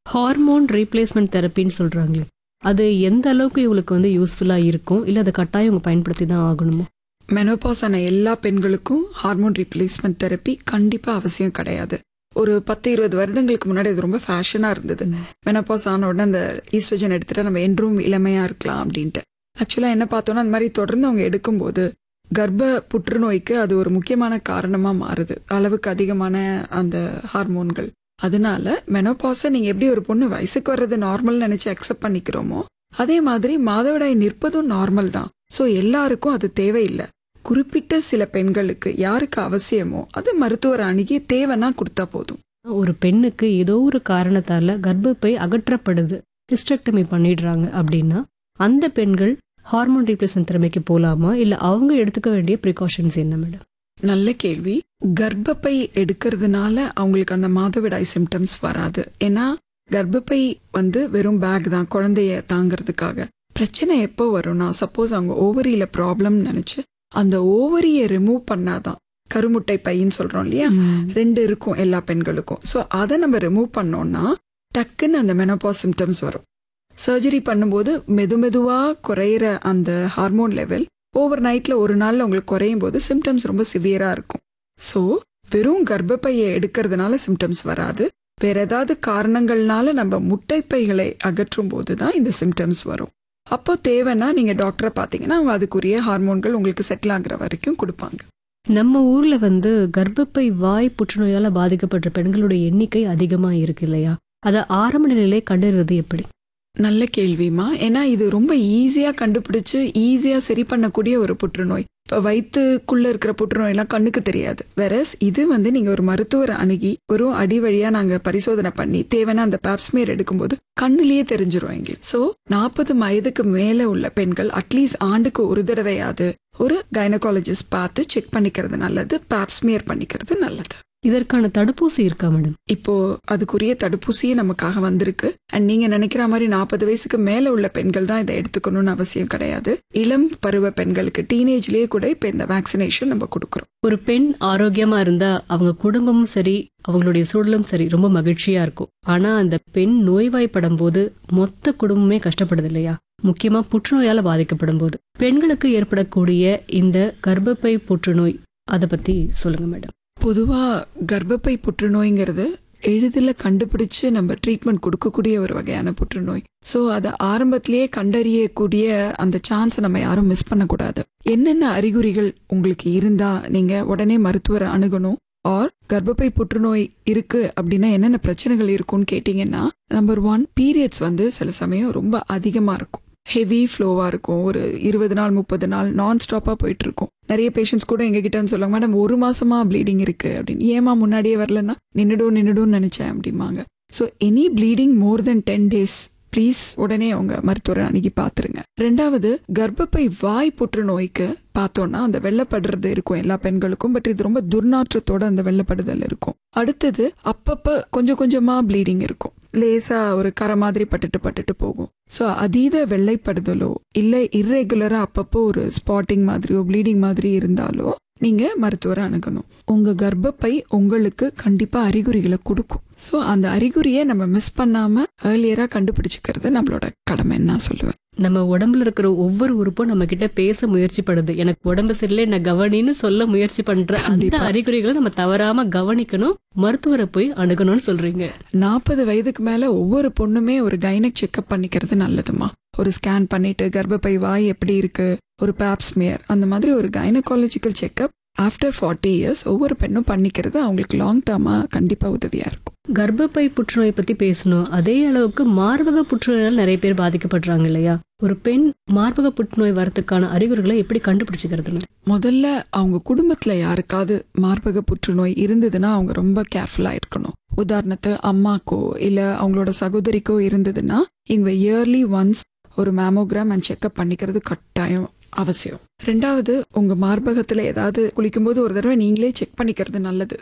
Hormone replacement தெரப்பின்னு சொல்றாங்களே அது எந்த அளவுக்கு இவங்களுக்கு வந்து யூஸ்ஃபுல்லா இருக்கும் இல்ல அதை கட்டாயம் இவங்க பயன்படுத்தி தான் ஆகணுமா மெனோபாஸ் ஆன எல்லா பெண்களுக்கும் ஹார்மோன் ரீப்ளேஸ்மெண்ட் தெரப்பி கண்டிப்பா அவசியம் கிடையாது ஒரு பத்து இருபது வருடங்களுக்கு முன்னாடி அது ரொம்ப ஃபேஷனா இருந்தது மெனோபாஸ் ஆன உடனே அந்த ஈஸ்ட்ரஜன் எடுத்துட்டா நம்ம என்றும் இளமையா இருக்கலாம் அப்படின்ட்டு ஆக்சுவலா என்ன பார்த்தோம்னா அந்த மாதிரி தொடர்ந்து அவங்க எடுக்கும்போது கர்ப்ப புற்றுநோய்க்கு அது ஒரு முக்கியமான காரணமா மாறுது அளவுக்கு அதிகமான அந்த ஹார்மோன்கள் அதனால மெனோபாஸை நீங்க எப்படி ஒரு பொண்ணு வயசுக்கு வர்றது நார்மல் நினைச்சு அக்செப்ட் பண்ணிக்கிறோமோ அதே மாதிரி மாதவிடாய் நிற்பதும் நார்மல் தான் ஸோ எல்லாருக்கும் அது தேவையில்லை குறிப்பிட்ட சில பெண்களுக்கு யாருக்கு அவசியமோ அது மருத்துவர் அணுகி தேவைன்னா கொடுத்தா போதும் ஒரு பெண்ணுக்கு ஏதோ ஒரு காரணத்தால கர்ப்பப்பை அகற்றப்படுது ஹிஸ்டெக்டமி பண்ணிடுறாங்க அப்படின்னா அந்த பெண்கள் ஹார்மோன் ரீப்ளேஸ்மெண்ட் திறமைக்கு போலாமா இல்ல அவங்க எடுத்துக்க வேண்டிய ப்ரிகாஷன்ஸ் என்ன மேடம் நல்ல கேள்வி கர்ப்பப்பை எடுக்கிறதுனால அவங்களுக்கு அந்த மாதவிடாய் சிம்டம்ஸ் வராது ஏன்னா கர்ப்பப்பை வந்து வெறும் பேக் தான் குழந்தைய தாங்கிறதுக்காக பிரச்சனை எப்போ வரும்னா சப்போஸ் அவங்க ஓவரியில ப்ராப்ளம் நினைச்சு அந்த ஓவரியை ரிமூவ் பண்ணாதான் கருமுட்டை பையின்னு சொல்றோம் இல்லையா ரெண்டு இருக்கும் எல்லா பெண்களுக்கும் ஸோ அதை நம்ம ரிமூவ் பண்ணோம்னா டக்குன்னு அந்த மெனோபாஸ் சிம்டம்ஸ் வரும் சர்ஜரி பண்ணும்போது மெது மெதுவா குறையிற அந்த ஹார்மோன் லெவல் ஓவர் நைட்ல ஒரு நாள்ல உங்களுக்கு குறையும் போது சிம்டம்ஸ் ரொம்ப சிவியரா இருக்கும் ஸோ வெறும் கர்ப்பப்பையை எடுக்கிறதுனால சிம்டம்ஸ் வராது வேற ஏதாவது காரணங்கள்னால நம்ம முட்டைப்பைகளை அகற்றும் போது தான் இந்த சிம்டம்ஸ் வரும் அப்போ தேவைன்னா நீங்க டாக்டரை பார்த்தீங்கன்னா அவங்க அதுக்குரிய ஹார்மோன்கள் உங்களுக்கு செட்டில் ஆகுற வரைக்கும் கொடுப்பாங்க நம்ம ஊர்ல வந்து கர்ப்பப்பை வாய் புற்றுநோயால பாதிக்கப்பட்ட பெண்களுடைய எண்ணிக்கை அதிகமா இருக்கு இல்லையா அதை ஆரம்ப நிலையிலே கண்டறிறது எப்படி நல்ல கேள்விமா ஏன்னா இது ரொம்ப ஈஸியா கண்டுபிடிச்சு ஈஸியா சரி பண்ணக்கூடிய ஒரு புற்றுநோய் இப்ப வயிற்றுக்குள்ள இருக்கிற புற்றுநோய் எல்லாம் கண்ணுக்கு தெரியாது வேற இது வந்து நீங்க ஒரு மருத்துவரை அணுகி ஒரு அடி வழியா நாங்க பரிசோதனை பண்ணி தேவைன்னா அந்த பேப்ஸ்மியர் எடுக்கும்போது கண்ணுலயே தெரிஞ்சிரும் எங்களுக்கு சோ நாற்பது வயதுக்கு மேல உள்ள பெண்கள் அட்லீஸ்ட் ஆண்டுக்கு ஒரு தடவையாவது ஒரு கைனகாலஜிஸ்ட் பார்த்து செக் பண்ணிக்கிறது நல்லது பேப்ஸ்மியர் பண்ணிக்கிறது நல்லது இதற்கான தடுப்பூசி இருக்கா மேடம் இப்போ அதுக்குரிய தடுப்பூசியே நமக்காக வந்திருக்கு அண்ட் நீங்க நினைக்கிற மாதிரி நாற்பது வயசுக்கு மேல உள்ள பெண்கள் தான் இதை எடுத்துக்கணும்னு அவசியம் கிடையாது இளம் பருவ பெண்களுக்கு டீனேஜ்லயே கூட இப்ப இந்த வேக்சினேஷன் நம்ம கொடுக்குறோம் ஒரு பெண் ஆரோக்கியமா இருந்தா அவங்க குடும்பமும் சரி அவங்களுடைய சூழலும் சரி ரொம்ப மகிழ்ச்சியா இருக்கும் ஆனா அந்த பெண் நோய்வாய்ப்படும் போது மொத்த குடும்பமே கஷ்டப்படுது இல்லையா முக்கியமா புற்றுநோயால பாதிக்கப்படும் போது பெண்களுக்கு ஏற்படக்கூடிய இந்த கர்ப்பப்பை புற்றுநோய் அதை பத்தி சொல்லுங்க மேடம் பொதுவா கர்ப்பப்பை புற்றுநோய்ங்கிறது எளிதில் கண்டுபிடிச்சு நம்ம ட்ரீட்மெண்ட் கொடுக்கக்கூடிய ஒரு வகையான புற்றுநோய் ஸோ அதை ஆரம்பத்திலேயே கண்டறியக்கூடிய அந்த சான்ஸை நம்ம யாரும் மிஸ் பண்ணக்கூடாது என்னென்ன அறிகுறிகள் உங்களுக்கு இருந்தா நீங்க உடனே மருத்துவரை அணுகணும் ஆர் கர்ப்பப்பை புற்றுநோய் இருக்கு அப்படின்னா என்னென்ன பிரச்சனைகள் இருக்கும்னு கேட்டிங்கன்னா நம்பர் ஒன் பீரியட்ஸ் வந்து சில சமயம் ரொம்ப அதிகமாக இருக்கும் ஹெவி ஃப்ளோவா இருக்கும் ஒரு இருபது நாள் முப்பது நாள் நான் ஸ்டாப்பா போயிட்டு இருக்கும் நிறைய பேஷண்ட்ஸ் கூட எங்க கிட்ட வந்து சொல்லுவாங்க மேடம் ஒரு மாசமா ப்ளீடிங் இருக்கு அப்படின்னு ஏமா முன்னாடியே வரலன்னா நின்னுடும் நின்னுடும் நினைச்சேன் அப்படிம்பாங்க so any bleeding more then ten days please உடனே அவங்க மருத்துவரை அணுகி பார்த்துருங்க ரெண்டாவது கர்ப்பப்பை வாய் புற்றுநோய்க்கு பார்த்தோம்னா அந்த வெள்ளப்படுறது இருக்கும் எல்லா பெண்களுக்கும் பட் இது ரொம்ப துர்நாற்றத்தோட அந்த வெள்ளப்படுதல் இருக்கும் அடுத்தது அப்பப்ப கொஞ்சம் கொஞ்சமா ப்ளீடிங் இருக்கும் லேசா ஒரு கரை மாதிரி பட்டுட்டு பட்டுட்டு போகும் ஸோ அதீத வெள்ளைப்படுதலோ இல்லை இர்ரெகுலரா அப்பப்போ ஒரு ஸ்பாட்டிங் மாதிரியோ ப்ளீடிங் மாதிரி இருந்தாலோ நீங்க மருத்துவரை அணுகணும் உங்க கர்ப்பப்பை உங்களுக்கு கண்டிப்பா அறிகுறிகளை கொடுக்கும் ஸோ அந்த அறிகுறியை நம்ம மிஸ் பண்ணாம ஏர்லியரா கண்டுபிடிச்சுக்கிறது நம்மளோட கடமைன்னு நான் சொல்லுவேன் நம்ம உடம்புல இருக்கிற ஒவ்வொரு உறுப்பும் நம்ம கிட்ட பேச முயற்சி பண்ணுது எனக்கு உடம்பு சரியில்லை நான் கவனின்னு சொல்ல முயற்சி பண்ற அந்த கண்டிப்பா. அறிகுறிகளை நம்ம தவறாம கவனிக்கணும் மருத்துவரை போய் அணுகணும்னு சொல்றீங்க நாற்பது வயதுக்கு மேல ஒவ்வொரு பொண்ணுமே ஒரு கைனக் செக்அப் பண்ணிக்கிறது நல்லதுமா ஒரு ஸ்கேன் பண்ணிட்டு கர்ப்பப்பை வாய் எப்படி இருக்கு ஒரு பேப்ஸ்மியர் அந்த மாதிரி ஒரு gynaecological checkup after forty years ஒவ்வொரு பெண்ணும் பண்ணிக்கிறது அவங்களுக்கு லாங் டேர்மா கண்டிப்பா உதவியா இருக்கும் கர்ப்பப்பை புற்றுநோய் பத்தி பேசணும் அதே அளவுக்கு மார்பக புற்றுநோயால் நிறைய பேர் பாதிக்கப்படுறாங்க இல்லையா ஒரு பெண் மார்பக புற்றுநோய் வரதுக்கான அறிகுறிகளை எப்படி கண்டுபிடிச்சுக்கிறதுன்னு முதல்ல அவங்க குடும்பத்துல யாருக்காவது மார்பக புற்றுநோய் இருந்ததுன்னா அவங்க ரொம்ப கேர்ஃபுல்லா இருக்கணும் உதாரணத்து அம்மாக்கோ இல்ல அவங்களோட சகோதரிக்கோ இருந்ததுன்னா இவங்க இயர்லி ஒன்ஸ் ஒரு மேமோகிராம் அண்ட் செக்அப் பண்ணிக்கிறது கட்டாயம் அவசியம் ரெண்டாவது உங்க மார்பகத்துல ஏதாவது குளிக்கும்போது ஒரு தடவை நீங்களே செக் பண்ணிக்கிறது நல்லது